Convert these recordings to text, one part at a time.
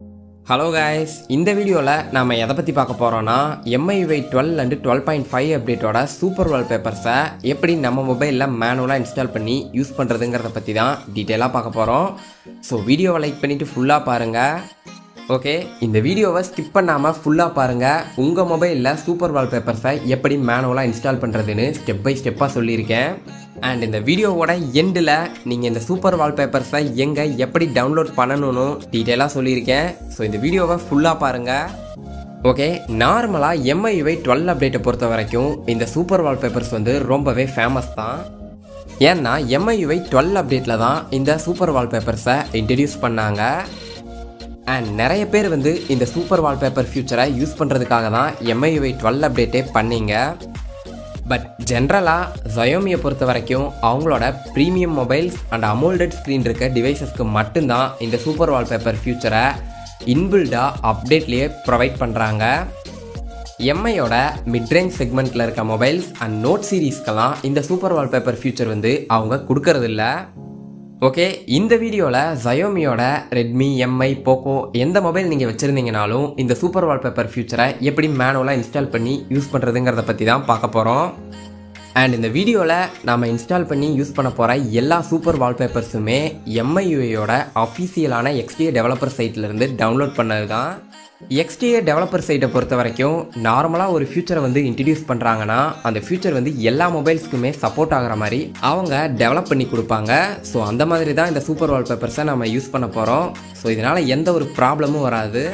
hello guys இந்த வீடியோவில் நாம் எதை பற்றி பார்க்க போகிறோன்னா MIUI twelve and twelve point five அப்டேட்டோட சூப்பர் வால்பேப்பர்ஸை எப்படி நம்ம மொபைலில் மேனுவலாக இன்ஸ்டால் பண்ணி யூஸ் பண்ணுறதுங்கிறத பற்றி தான் டீட்டெயிலாக பார்க்க போகிறோம் ஸோ வீடியோவை லைக் பண்ணிவிட்டு ஃபுல்லாக பாருங்கள் ஓகே இந்த வீடியோவை ஸ்கிப் பண்ணாமல் ஃபுல்லாக பாருங்கள் உங்கள் மொபைலில் சூப்பர் வால்பேப்பர்ஸை எப்படி மேனுவலாக இன்ஸ்டால் பண்ணுறதுன்னு ஸ்டெப் பை ஸ்டெப்பாக சொல்லியிருக்கேன் அண்ட் இந்த வீடியோவோட எண்டில் நீங்கள் இந்த சூப்பர் வால்பேப்பர்ஸை எங்கே எப்படி டவுன்லோட் பண்ணணும்னு டீட்டெயிலாக சொல்லியிருக்கேன் ஸோ இந்த வீடியோவை ஃபுல்லாக பாருங்கள் ஓகே நார்மலாக எம்ஐவை டுவெல் அப்டேட்டை பொறுத்த வரைக்கும் இந்த சூப்பர் வால்பேப்பர்ஸ் வந்து ரொம்பவே ஃபேமஸ் தான் ஏன்னா எம்ஐவை டுவெல் அப்டேட்டில் தான் இந்த சூப்பர் வால்பேப்பர்ஸை இன்ட்ரடியூஸ் பண்ணாங்க அண்ட் நிறைய பேர் வந்து இந்த சூப்பர் வால்பேப்பர் ஃபியூச்சரை யூஸ் பண்ணுறதுக்காக தான் எம்ஐவை டுவெல் அப்டேட்டே பண்ணீங்க பட் ஜென்ரலாக ஜயோமியை பொறுத்த வரைக்கும் அவங்களோட premium mobiles and AMOLED screen இருக்க டிவைசஸ்க்கு மட்டும்தான் இந்த சூப்பர் வால்பேப்பர் ஃபியூச்சரை இன்பில்டாக அப்டேட்லேயே ப்ரொவைட் பண்ணுறாங்க எம்ஐயோட மிட்ரேஞ்ச் செக்மெண்ட்டில் இருக்க மொபைல்ஸ் அண்ட் நோட் சீரீஸ்க்கெல்லாம் இந்த சூப்பர் வால்பேப்பர் ஃபியூச்சர் வந்து அவங்க கொடுக்கறதில்ல ஓகே இந்த வீடியோவில் ஜயோமியோட ரெட்மி எம்ஐ போக்கோ எந்த மொபைல் நீங்கள் வச்சுருந்தீங்கனாலும் இந்த சூப்பர் வால்பேப்பர் ஃபியூச்சரை எப்படி மேனுவலாக இன்ஸ்டால் பண்ணி யூஸ் பண்ணுறதுங்கிறத பற்றி தான் பார்க்க போகிறோம் அண்ட் இந்த வீடியோவில் நாம் இன்ஸ்டால் பண்ணி யூஸ் பண்ண போகிற எல்லா சூப்பர் வால்பேப்பர்ஸுமே எம்ஐயூஐயோட அஃபீஷியலான எக்ஸ்டிஏ டெவலப்பர் சைட்லேருந்து டவுன்லோட் பண்ணது தான் எக்ஸ்டிஏ டெவலப்பர் சைட்டை பொறுத்த வரைக்கும் நார்மலாக ஒரு ஃபியூச்சரை வந்து இன்ட்ரடியூஸ் பண்ணுறாங்கன்னா அந்த ஃபியூச்சர் வந்து எல்லா மொபைல்ஸ்க்குமே சப்போர்ட் ஆகிற மாதிரி அவங்க டெவலப் பண்ணி கொடுப்பாங்க ஸோ அந்த மாதிரி தான் இந்த சூப்பர் வால்பேப்பர்ஸை நம்ம யூஸ் பண்ண போகிறோம் ஸோ இதனால் எந்த ஒரு ப்ராப்ளமும் வராது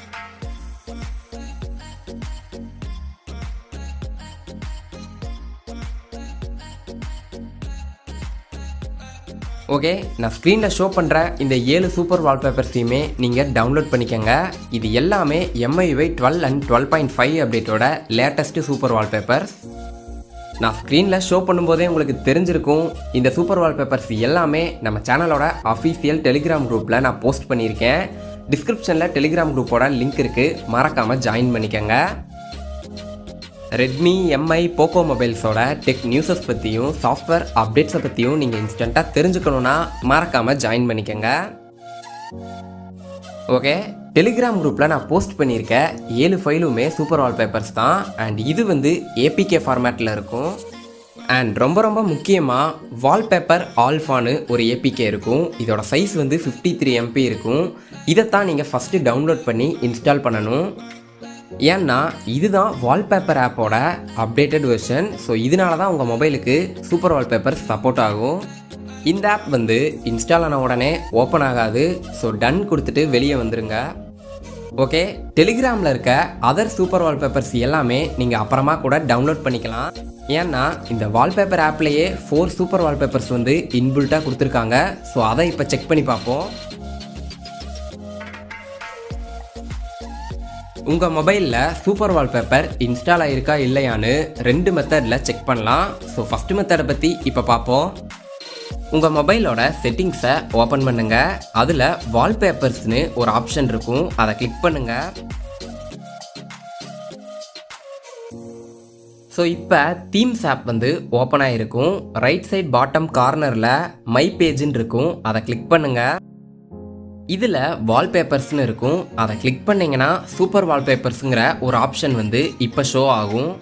ஓகே நான் ஸ்க்ரீனில் ஷோ பண்ணுற இந்த ஏழு சூப்பர் வால்பேப்பர்ஸையுமே நீங்கள் டவுன்லோட் பண்ணிக்கோங்க இது எல்லாமே MIUI twelve and twelve point five அப்டேட்டோட லேட்டஸ்ட்டு சூப்பர் வால்பேப்பர்ஸ் நான் ஸ்க்ரீனில் ஷோ பண்ணும்போதே உங்களுக்கு தெரிஞ்சிருக்கும் இந்த சூப்பர் வால்பேப்பர்ஸ் எல்லாமே நம்ம சேனலோட அஃபீஷியல் டெலிகிராம் குரூப்பில் நான் போஸ்ட் பண்ணியிருக்கேன் டிஸ்கிரிப்ஷனில் டெலிகிராம் குரூப்போட லிங்க் இருக்குது மறக்காமல் ஜாயின் பண்ணிக்கோங்க ரெட்மி எம்ஐ போக்கோ மொபைல்ஸோட டெக் நியூஸஸ் பற்றியும் சாஃப்ட்வேர் அப்டேட்ஸை பற்றியும் நீங்கள் இன்ஸ்டண்ட்டாக தெரிஞ்சுக்கணுன்னா மறக்காமல் ஜாயின் பண்ணிக்கோங்க ஓகே டெலிகிராம் குரூப்பில் நான் போஸ்ட் பண்ணியிருக்க ஏழு ஃபைலுமே சூப்பர் வால்பேப்பர்ஸ் தான் அண்ட் இது வந்து ஏபிகே ஃபார்மேட்டில் இருக்கும் அண்ட் ரொம்ப ரொம்ப முக்கியமாக வால்பேப்பர் ஆல்ஃபான்னு ஒரு ஏபிகே இருக்கும் இதோட சைஸ் வந்து ஃபிஃப்டி த்ரீ எம்பி இருக்கும் இதைத்தான் நீங்கள் ஃபஸ்ட்டு டவுன்லோட் பண்ணி இன்ஸ்டால் பண்ணணும் ஏன்னா இதுதான் வால்பேப்பர் ஆப்போட அப்டேட்டட் வெர்ஷன் ஸோ இதனால தான் உங்கள் மொபைலுக்கு சூப்பர் வால்பேப்பர் சப்போர்ட் ஆகும் இந்த ஆப் வந்து இன்ஸ்டால் ஆன உடனே ஓப்பன் ஆகாது ஸோ டன் கொடுத்துட்டு வெளியே வந்துருங்க ஓகே டெலிகிராமில் இருக்க அதர் சூப்பர் வால்பேப்பர்ஸ் எல்லாமே நீங்கள் அப்புறமா கூட டவுன்லோட் பண்ணிக்கலாம் ஏன்னா இந்த வால்பேப்பர் ஆப்லேயே ஃபோர் சூப்பர் வால்பேப்பர்ஸ் வந்து இன்பில்ட்டாக கொடுத்துருக்காங்க ஸோ அதை இப்போ செக் பண்ணி பார்ப்போம் உங்கள் மொபைலில் சூப்பர் வால்பேப்பர் இன்ஸ்டால் ஆகிருக்கா இல்லையான்னு ரெண்டு மெத்தடில் செக் பண்ணலாம் ஸோ ஃபஸ்ட்டு மெத்தடை பற்றி இப்போ பார்ப்போம் உங்கள் மொபைலோட செட்டிங்ஸை ஓப்பன் பண்ணுங்கள் அதில் வால்பேப்பர்ஸ்னு ஒரு ஆப்ஷன் இருக்கும் அதை கிளிக் பண்ணுங்கள் ஸோ இப்போ தீம்ஸ் ஆப் வந்து ஓப்பன் ஆகிருக்கும் ரைட் சைட் பாட்டம் கார்னரில் மை பேஜுன்னு இருக்கும் அதை கிளிக் பண்ணுங்கள் இதில் வால்பேப்பர்ஸ்னு இருக்கும் அதை கிளிக் பண்ணிங்கன்னா சூப்பர் வால்பேப்பர்ஸுங்கிற ஒரு ஆப்ஷன் வந்து இப்போ ஷோ ஆகும்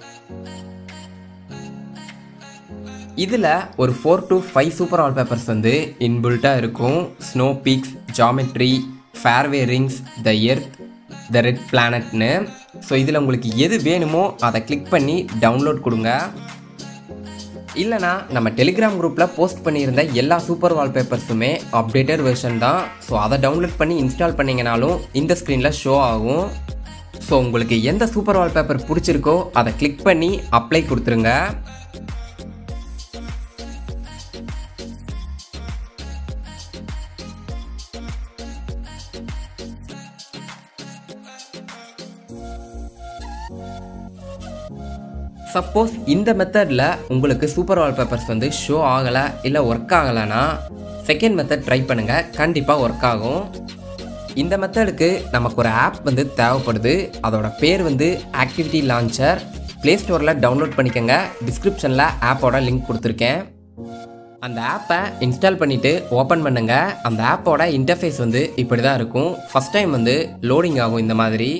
இதில் ஒரு four to five super wallpapers வந்து இன்பில்ட்டாக இருக்கும் snow peaks geometry fairway rings the earth the red பிளானட்னு ஸோ இதில் உங்களுக்கு எது வேணுமோ அதை கிளிக் பண்ணி டவுன்லோட் கொடுங்க இல்லைனா நம்ம டெலிகிராம் குரூப்பில் போஸ்ட் பண்ணியிருந்த எல்லா சூப்பர் வால்பேப்பர்ஸுமே அப்டேட்டட் வெர்ஷன் தான் ஸோ அதை டவுன்லோட் பண்ணி இன்ஸ்டால் பண்ணிங்கனாலும் இந்த ஸ்க்ரீனில் ஷோ ஆகும் ஸோ உங்களுக்கு எந்த சூப்பர் வால்பேப்பர் பிடிச்சிருக்கோ அதை கிளிக் பண்ணி அப்ளை கொடுத்துருங்க சப்போஸ் இந்த மெத்தடில் உங்களுக்கு சூப்பர் வால்பேப்பர்ஸ் வந்து ஷோ ஆகலை இல்லை ஒர்க் ஆகலைன்னா செகண்ட் மெத்தட் ட்ரை பண்ணுங்கள் கண்டிப்பாக ஒர்க் ஆகும் இந்த மெத்தடுக்கு நமக்கு ஒரு ஆப் வந்து தேவைப்படுது அதோட பேர் வந்து ஆக்டிவிட்டி லான்ச்சர் ப்ளே ஸ்டோரில் டவுன்லோட் பண்ணிக்கோங்க டிஸ்கிரிப்ஷனில் ஆப்போட லிங்க் கொடுத்துருக்கேன் அந்த ஆப்பை இன்ஸ்டால் பண்ணிவிட்டு ஓப்பன் பண்ணுங்க அந்த ஆப்போட இன்டர்ஃபேஸ் வந்து இப்படி தான் இருக்கும் ஃபஸ்ட் டைம் வந்து லோடிங் ஆகும் இந்த மாதிரி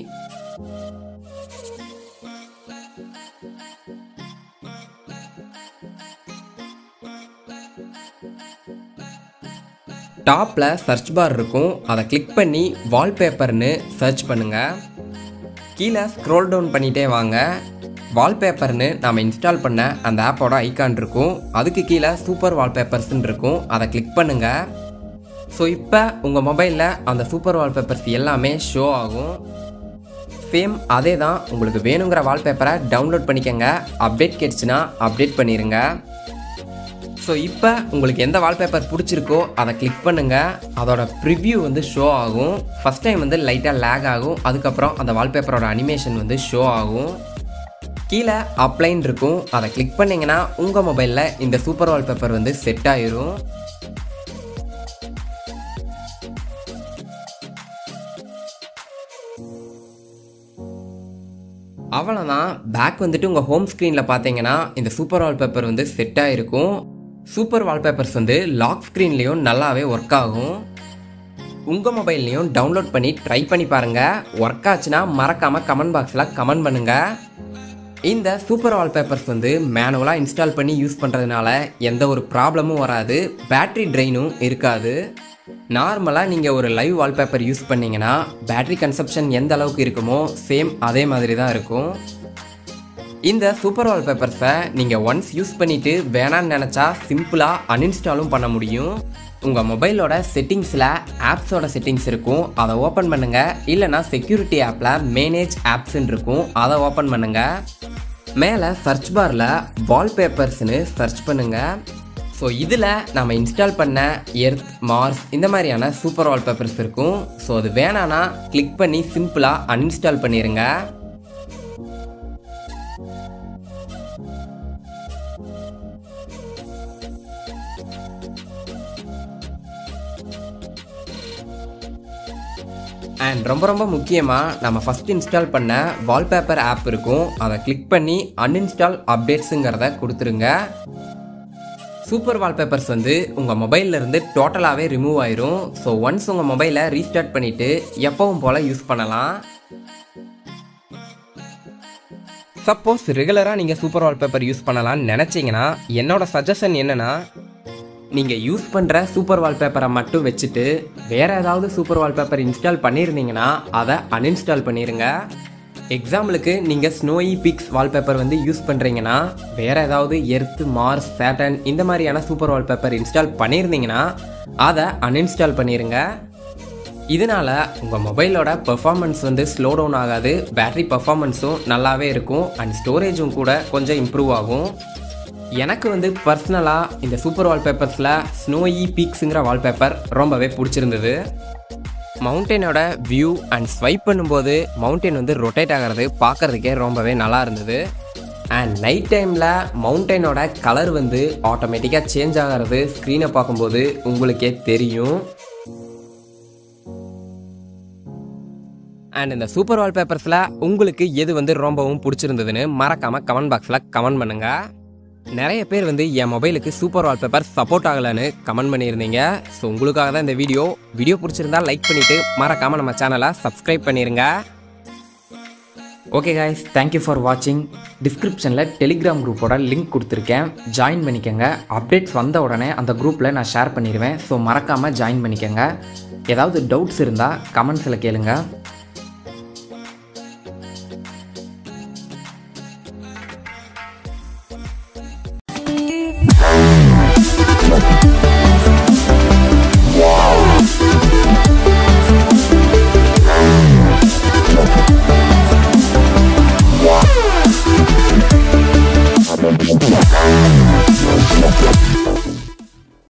டாப்பில் சர்ச் பார் இருக்கும் அதை கிளிக் பண்ணி வால்பேப்பர்னு சர்ச் பண்ணுங்கள் கீழே ஸ்க்ரோல் டவுன் பண்ணிகிட்டே வாங்க வால்பேப்பர்னு நம்ம இன்ஸ்டால் பண்ண அந்த ஆப்போட ஐக்கான் இருக்கும் அதுக்கு கீழே சூப்பர் வால்பேப்பர்ஸ்னு இருக்கும் அதை கிளிக் பண்ணுங்கள் ஸோ இப்போ உங்கள் மொபைலில் அந்த சூப்பர் வால்பேப்பர்ஸ் எல்லாமே ஷோ ஆகும் சேம் அதே தான் உங்களுக்கு வேணுங்கிற வால்பேப்பரை டவுன்லோட் பண்ணிக்கங்க அப்டேட் கேட்டுச்சுன்னா அப்டேட் பண்ணிடுங்க ஸோ இப்போ உங்களுக்கு எந்த வால்பேப்பர் பிடிச்சிருக்கோ அதை கிளிக் பண்ணுங்கள் அதோட ப்ரிவ்யூ வந்து ஷோ ஆகும் ஃபஸ்ட் டைம் வந்து லைட்டாக லேக் ஆகும் அதுக்கப்புறம் அந்த வால்பேப்பரோட அனிமேஷன் வந்து ஷோ ஆகும் கீழே அப்ளைன் இருக்கும் அதை கிளிக் பண்ணிங்கன்னா உங்கள் மொபைலில் இந்த சூப்பர் வால்பேப்பர் வந்து செட் ஆயிரும் அவ்வளோதான் பேக் வந்துட்டு உங்கள் ஹோம் ஸ்க்ரீனில் பார்த்தீங்கன்னா இந்த சூப்பர் வால்பேப்பர் வந்து செட் ஆகிருக்கும் சூப்பர் வால்பேப்பர்ஸ் வந்து லாக் ஸ்க்ரீன்லேயும் நல்லாவே ஒர்க் ஆகும் உங்கள் மொபைல்லையும் டவுன்லோட் பண்ணி ட்ரை பண்ணி பாருங்கள் ஒர்க் ஆச்சுன்னா மறக்காமல் கமெண்ட் பாக்ஸில் கமெண்ட் பண்ணுங்கள் இந்த சூப்பர் வால்பேப்பர்ஸ் வந்து மேனுவலாக இன்ஸ்டால் பண்ணி யூஸ் பண்ணுறதுனால எந்த ஒரு ப்ராப்ளமும் வராது பேட்ரி ட்ரெயினும் இருக்காது நார்மலாக நீங்கள் ஒரு லைவ் வால்பேப்பர் யூஸ் பண்ணீங்கன்னா பேட்ரி கன்சப்ஷன் எந்த அளவுக்கு இருக்குமோ சேம் அதே மாதிரி தான் இருக்கும் இந்த சூப்பர் வால்பேப்பர்ஸை நீங்கள் ஒன்ஸ் யூஸ் பண்ணிவிட்டு வேணான்னு நினச்சா சிம்பிளாக அன்இன்ஸ்டாலும் பண்ண முடியும் உங்கள் மொபைலோட செட்டிங்ஸில் ஆப்ஸோட செட்டிங்ஸ் இருக்கும் அதை ஓப்பன் பண்ணுங்கள் இல்லைனா செக்யூரிட்டி ஆப்பில் மேனேஜ் ஆப்ஸ்ன்னு இருக்கும் அதை ஓப்பன் பண்ணுங்கள் மேலே சர்ச் பாரில் வால்பேப்பர்ஸ்னு சர்ச் பண்ணுங்கள் ஸோ இதில் நம்ம இன்ஸ்டால் பண்ண எர்த் மார்ஸ் இந்த மாதிரியான சூப்பர் வால்பேப்பர்ஸ் இருக்கும் ஸோ அது வேணான்னா கிளிக் பண்ணி சிம்பிளாக அன்இன்ஸ்டால் பண்ணிடுங்க அண்ட் ரொம்ப ரொம்ப முக்கியமாக நம்ம ஃபஸ்ட் இன்ஸ்டால் பண்ண வால்பேப்பர் ஆப் இருக்கும் அதை கிளிக் பண்ணி அன்இன்ஸ்டால் அப்டேட்ஸுங்கிறத கொடுத்துருங்க சூப்பர் வால்பேப்பர்ஸ் வந்து உங்கள் மொபைல்ல இருந்து டோட்டலாகவே ரிமூவ் ஆயிரும் ஸோ ஒன்ஸ் உங்கள் மொபைலை ரீஸ்டார்ட் பண்ணிவிட்டு எப்பவும் போல் யூஸ் பண்ணலாம் சப்போஸ் ரெகுலராக நீங்கள் சூப்பர் வால்பேப்பர் யூஸ் பண்ணலாம்னு நினச்சிங்கன்னா என்னோட சஜஷன் என்னென்னா நீங்கள் யூஸ் பண்ணுற சூப்பர் வால்பேப்பரை மட்டும் வச்சுட்டு வேறு ஏதாவது சூப்பர் வால்பேப்பர் இன்ஸ்டால் பண்ணியிருந்தீங்கன்னா அதை அன்இன்ஸ்டால் பண்ணிடுங்க எக்ஸாம்பிளுக்கு நீங்கள் ஸ்னோயி பிக்ஸ் வால்பேப்பர் வந்து யூஸ் பண்ணுறீங்கன்னா வேறு ஏதாவது எர்த் மார்ஸ் சேட்டன் இந்த மாதிரியான சூப்பர் வால்பேப்பர் இன்ஸ்டால் பண்ணியிருந்தீங்கன்னா அதை அன்இன்ஸ்டால் பண்ணிடுங்க இதனால் உங்கள் மொபைலோட பெர்ஃபார்மன்ஸ் வந்து ஸ்லோ டவுன் ஆகாது பேட்டரி பெர்ஃபார்மன்ஸும் நல்லாவே இருக்கும் அண்ட் ஸ்டோரேஜும் கூட கொஞ்சம் இம்ப்ரூவ் ஆகும் எனக்கு வந்து பர்சனலாக இந்த சூப்பர் வால்பேப்பர்ஸில் ஸ்னோயி பீக்ஸுங்கிற வால்பேப்பர் ரொம்பவே பிடிச்சிருந்தது மவுண்டெயினோட வியூ அண்ட் ஸ்வைப் பண்ணும்போது மவுண்டெயின் வந்து ரொட்டேட் ஆகிறது பார்க்குறதுக்கே ரொம்பவே நல்லா இருந்தது அண்ட் நைட் டைமில் மவுண்டெயினோட கலர் வந்து ஆட்டோமேட்டிக்காக சேஞ்ச் ஆகிறது ஸ்க்ரீனை பார்க்கும்போது உங்களுக்கே தெரியும் அண்ட் இந்த சூப்பர் வால்பேப்பர்ஸில் உங்களுக்கு எது வந்து ரொம்பவும் பிடிச்சிருந்ததுன்னு மறக்காமல் கமெண்ட் பாக்ஸில் கமெண்ட் பண்ணுங்கள் நிறைய பேர் வந்து என் மொபைலுக்கு சூப்பர் வால்பேப்பர் சப்போர்ட் ஆகலைன்னு கமெண்ட் பண்ணியிருந்தீங்க ஸோ உங்களுக்காக தான் இந்த வீடியோ வீடியோ பிடிச்சிருந்தா லைக் பண்ணிவிட்டு மறக்காமல் நம்ம சேனலை சப்ஸ்கிரைப் பண்ணிடுங்க ஓகே காய்ஸ் தேங்க்யூ ஃபார் வாட்சிங் டிஸ்கிரிப்ஷனில் டெலிகிராம் குரூப்போட லிங்க் கொடுத்துருக்கேன் ஜாயின் பண்ணிக்கோங்க அப்டேட்ஸ் வந்த உடனே அந்த குரூப்பில் நான் ஷேர் பண்ணிடுவேன் ஸோ மறக்காமல் ஜாயின் பண்ணிக்கோங்க ஏதாவது டவுட்ஸ் இருந்தால் கமெண்ட்ஸில் கேளுங்கள்